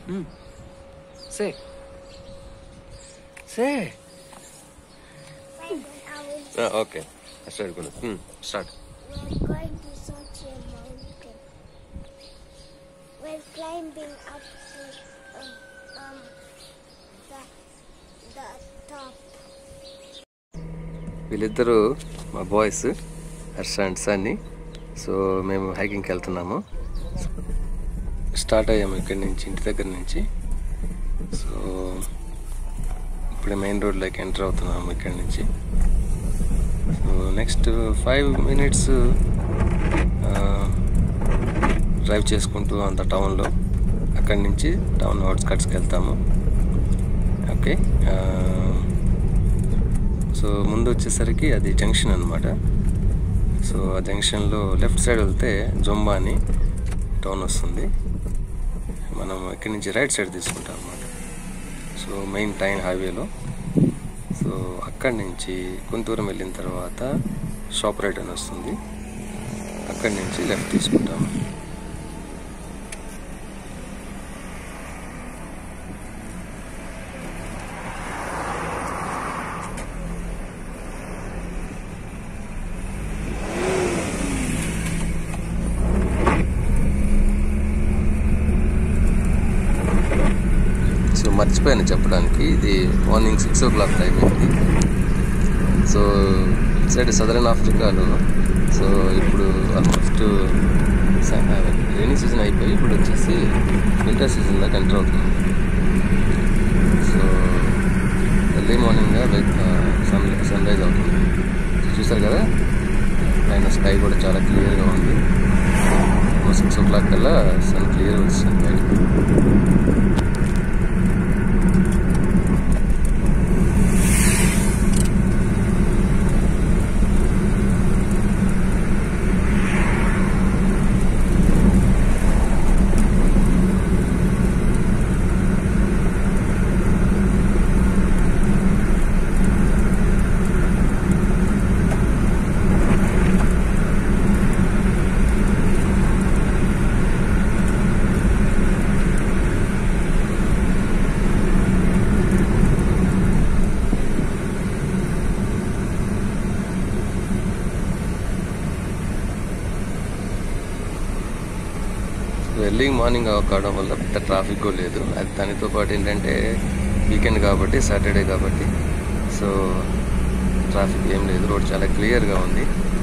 Say say Right when I was okay start కూడా start we're going to such a mountain. We're climbing up to um, um the the top. వీళ్ళిద్దరూ మా boys Harsha and Sunny so మేము హైకింగ్కి వెళ్తున్నాము start అయ్యాము ఇక్కడి నుంచి ఇంటి దగ్గర నుంచి సో ఇప్పుడే మెయిన్ రోడ్లోకి ఎంటర్ అవుతున్నాము ఇక్కడి నుంచి so next five minutes drive చేసుకుంటూ అంత టౌన్లో అక్కడి నుంచి టౌన్ అవుట్స్కట్స్కి వెళ్తాము ఓకే సో ముందు వచ్చేసరికి అది జంక్షన్ అనమాట సో ఆ జంక్షన్లో లెఫ్ట్ సైడ్ వెళ్తే జొంబా అని టౌన్ వస్తుంది మనం ఇక్కడి నుంచి రైట్ సైడ్ తీసుకుంటాం అనమాట సో మెయిన్ టైన్ హైవేలో సో అక్కడి నుంచి కొంత దూరం వెళ్ళిన తర్వాత షాప్ రైట్ అని వస్తుంది అక్కడి నుంచి లెఫ్ట్ తీసుకుంటాము సో మర్చిపోయాను చెప్పడానికి ఇది morning six o'clock time అయింది సో ఇటు సైడ్ సదరన్ ఆఫ్రికాలో సో ఇప్పుడు ఆల్మోస్ట్ రైనీ సీజన్ అయిపోయి ఇప్పుడు వచ్చేసి వింటర్ సీజన్ దాకా ఎంటర్ అవుతుంది so early morning sun sunrise అవుతుంది చూసారు కదా పైన స్కై కూడా చాలా క్లియర్గా ఉంది సిక్స్ ఓ క్లాక్ కల్లా సన్ క్లియర్ వచ్చింది బయటకు ఎర్లీ మార్నింగ్ కావడం వల్ల పెద్ద ట్రాఫిక్ కూడా లేదు అది దానితో పాటు ఏంటంటే వీకెండ్ కాబట్టి సాటర్డే కాబట్టి సో ట్రాఫిక్ ఏం లేదు రోడ్ చాలా క్లియర్గా ఉంది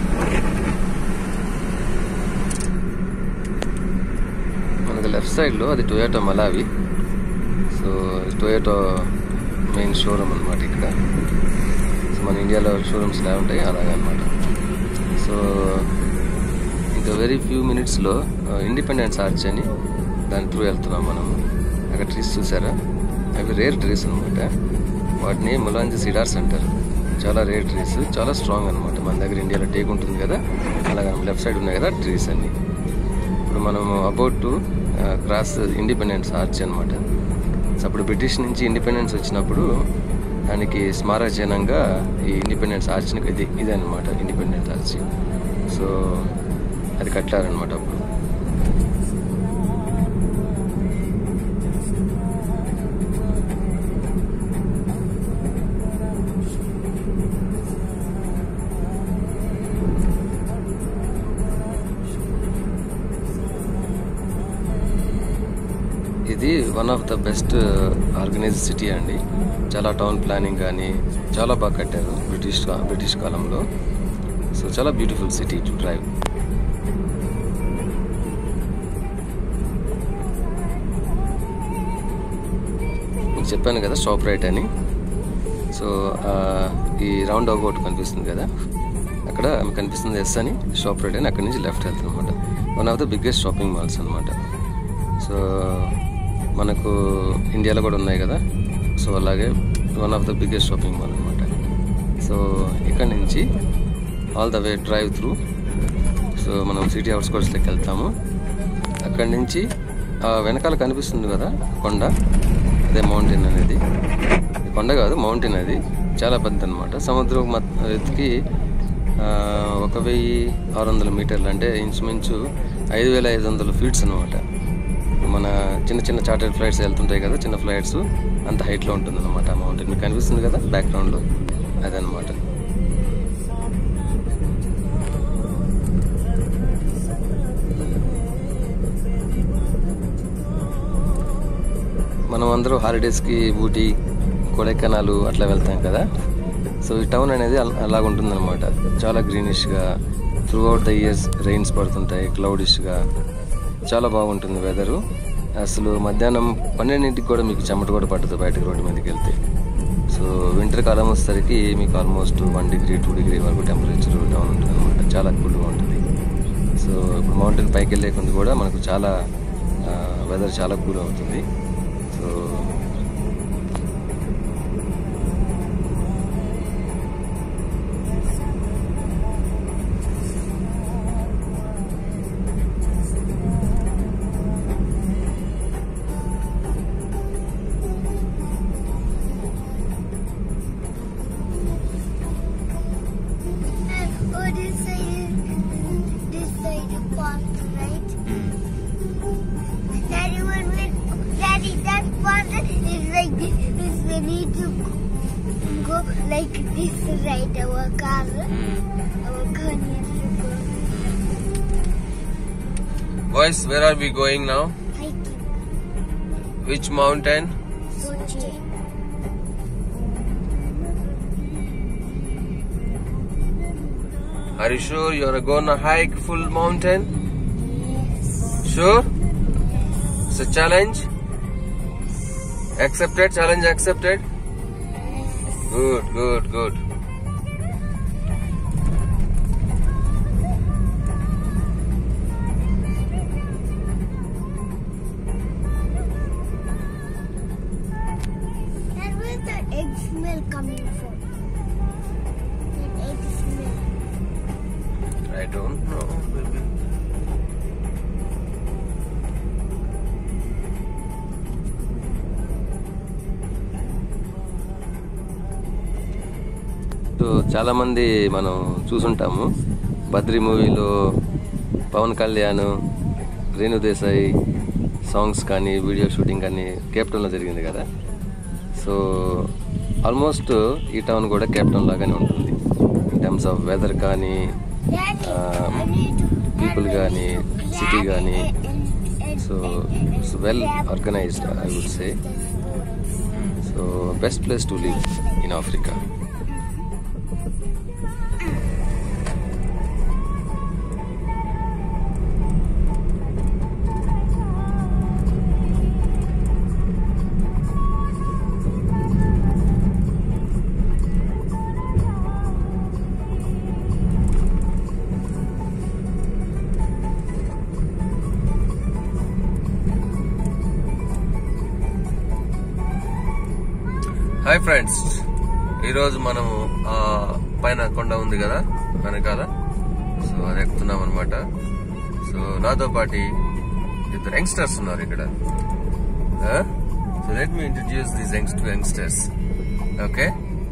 మనకి లెఫ్ట్ సైడ్లో అది Toyota Malawi so Toyota main showroom అనమాట ఇక్కడ సో మన ఇండియాలో షోరూమ్స్ ఎలా ఉంటాయి అలాగే అనమాట సో ఇంకా వెరీ ఫ్యూ మినిట్స్లో ఇండిపెండెన్స్ ఆర్చ్ అని దాని త్రూ వెళ్తున్నాం మనము అక్కడ ట్రీస్ చూసారా అవి రేర్ ట్రీస్ అనమాట వాటిని ములాంజి సిడార్స్ అంటారు చాలా రేర్ ట్రీస్ చాలా స్ట్రాంగ్ అనమాట మన దగ్గర ఇండియాలో టేక్ ఉంటుంది కదా అలాగే లెఫ్ట్ సైడ్ ఉన్నాయి కదా ట్రీస్ అన్ని ఇప్పుడు మనము about to cross Independence Arch అనమాట సో అప్పుడు బ్రిటిష్ నుంచి ఇండిపెండెన్స్ వచ్చినప్పుడు దానికి స్మారక చిహ్నంగా ఈ ఇండిపెండెన్స్ ఆర్చ్ని ఇది ఇదే అనమాట ఇండిపెండెన్స్ ఆర్చ్ సో అది కట్టారనమాట అప్పుడు ఇది one of the best organise city అండి చాలా టౌన్ ప్లానింగ్ కానీ చాలా బాగా కట్టారు బ్రిటిష్ బ్రిటిష్ కాలంలో సో చాలా బ్యూటిఫుల్ సిటీ టు డ్రైవ్ మీకు చెప్పాను కదా షాప్ రైట్ అని సో ఆ, ఈ రౌండ్ అబౌట్ కనిపిస్తుంది కదా అక్కడ మీకు కనిపిస్తుంది ఎస్ అని షాప్ రైట్ అని అక్కడి నుంచి లెఫ్ట్ వెళ్తుంది అనమాట one of the biggest shopping malls అనమాట సో మనకు ఇండియాలో కూడా ఉన్నాయి కదా సో అలాగే one of the biggest shopping mall అనమాట సో ఇక్కడ నుంచి all the way drive through so మనం సిటీ అవుట్స్కట్స్లోకి వెళ్తాము అక్కడి నుంచి ఆ వెనకాల కనిపిస్తుంది కదా కొండ అదే మౌంటైన్ అనేది ఈ కొండ కాదు మౌంటైన్ అది చాలా పెద్ద అనమాట సముద్రం మత్- ఎత్తుకి ఆ, ఒక వెయ్యి ఆరు వందల మీటర్లు అంటే ఇంచుమించు ఐదు వేల ఐదు వందల ఫీట్స్ అనమాట మన చిన్న చిన్న చార్టెడ్ ఫ్లైట్స్ వెళ్తుంటాయి కదా చిన్న ఫ్లైట్స్ అంత హైట్లో ఉంటుంది అనమాట ఆ మౌంటైన్ మీకు కనిపిస్తుంది కదా బ్యాక్గ్రౌండ్లో అదనమాట మనం అందరూ హాలిడేస్కి ఊటీ కొడైకెనాల్ అట్లా వెళ్తాం కదా సో ఈ టౌన్ అనేది అల- అలాగ ఉంటుందన్నమాట చాలా గ్రీనిష్గా throughout the years rains పడుతుంటాయి క్లౌడిష్గా చాలా బాగుంటుంది వెదరు అసలు మధ్యాహ్నం పన్నెండింటికి కూడా మీకు చెమట కూడా పట్టదు బయటకు రోడ్డు మీదకి వెళ్తే సో వింటర్ కాలం వచ్చేసరికి మీకు almost one degree two degree వరకు టెంపరేచర్ డౌన్ ఉంటుంది అనమాట చాలా కూల్గా ఉంటుంది సో ఇప్పుడు మౌంటైన్ పైకి వెళ్ళే కొంది కూడా మనకు చాలా వెదర్ చాలా కూల్ అవుతుంది so And oh, this side is this side is park, right? Daddy, when we, Daddy, that part is like this. Is we need to go like this, right? Our car, our car needs to go boys where are we going now hiking. Which mountain Sochi. Are you sure you are gonna hike full mountain Yes. Sure it's challenge accepted challenge accepted good good good And where's the egg smell coming from? The egg smell. I don't know baby so చాలా మంది మనం చూసుంటాము బద్రి మూవీలో Pawan Kalyan Renu Desai songs కానీ video shooting కానీ కేప్టౌన్లో జరిగింది కదా సో ఆల్మోస్ట్ ఈ టౌన్ కూడా కేప్టౌన్ లాగానే ఉంటుంది ఇన్ టర్మ్స్ ఆఫ్ వెదర్ కానీ Daddy, Um, I need to. people I గాని, need to city grab గాని, it and- and- so and- and it's well grab organized, I would say. the photos. So best place to live in Africa hi friends ఈరోజు మనము ఆ పైన కొండ ఉంది కదా వెనకాల సో అది ఎక్కుతున్నాం అనమాట సో నాతో పాటి ఇద్దరు యంగ్స్టర్స్ ఉన్నారు ఇక్కడ so let me introduce these youngs two youngsters okay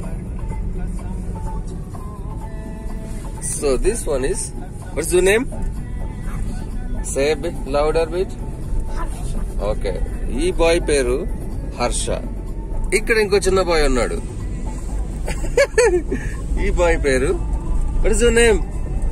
so this one is what's you name say bit louder bit okay ఈ బాయ్ పేరు హర్ష ఇక్కడ ఇంకో చిన్న బాయ్ ఉన్నాడు ఈ బాయ్ పేరు what is your name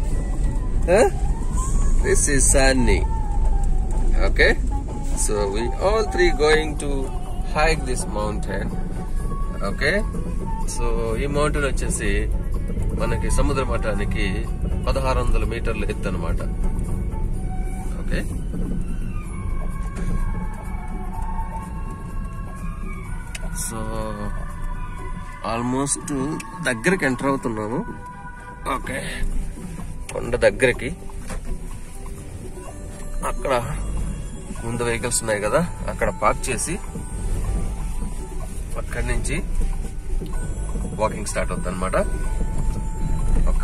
this is Sunny okay so we all three going to hike this mountain okay so ఈ mountain వచ్చేసి మనకి సముద్ర మఠానికి పదహారు వందల మీటర్ల ఎత్తు అనమాట ఓకే సో ఆల్మోస్ట్ దగ్గరికి ఎంటర్ అవుతున్నాము ఓకే కొండ దగ్గరికి అక్కడ ముందు వెహికల్స్ ఉన్నాయి కదా అక్కడ పార్క్ చేసి అక్కడి నుంచి వాకింగ్ స్టార్ట్ అవుతుంది అనమాట ఒక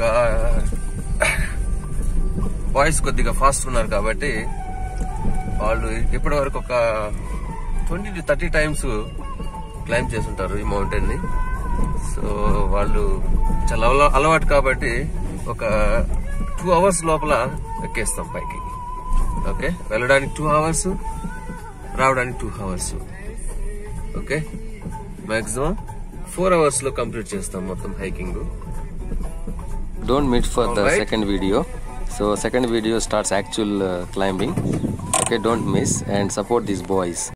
బాయ్స్ కొద్దిగా ఫాస్ట్ ఉన్నారు కాబట్టి వాళ్ళు ఇప్పటి వరకు ఒక twenty to thirty times climb చేస్తుంటారు ఈ మౌంటైన్ ని సో వాళ్ళు చాలా అలవా- అలవాటు కాబట్టి ఒక టూ అవర్స్ లోపల ఎక్కేస్తాం పైకి ఓకే వెళ్ళడానికి టూ అవర్స్ రావడానికి two hours okay maximum four hours లో కంప్లీట్ చేస్తాం మొత్తం hiking don't meet for the Alright. Second video so second video starts actual climbing okay don't miss and support these boys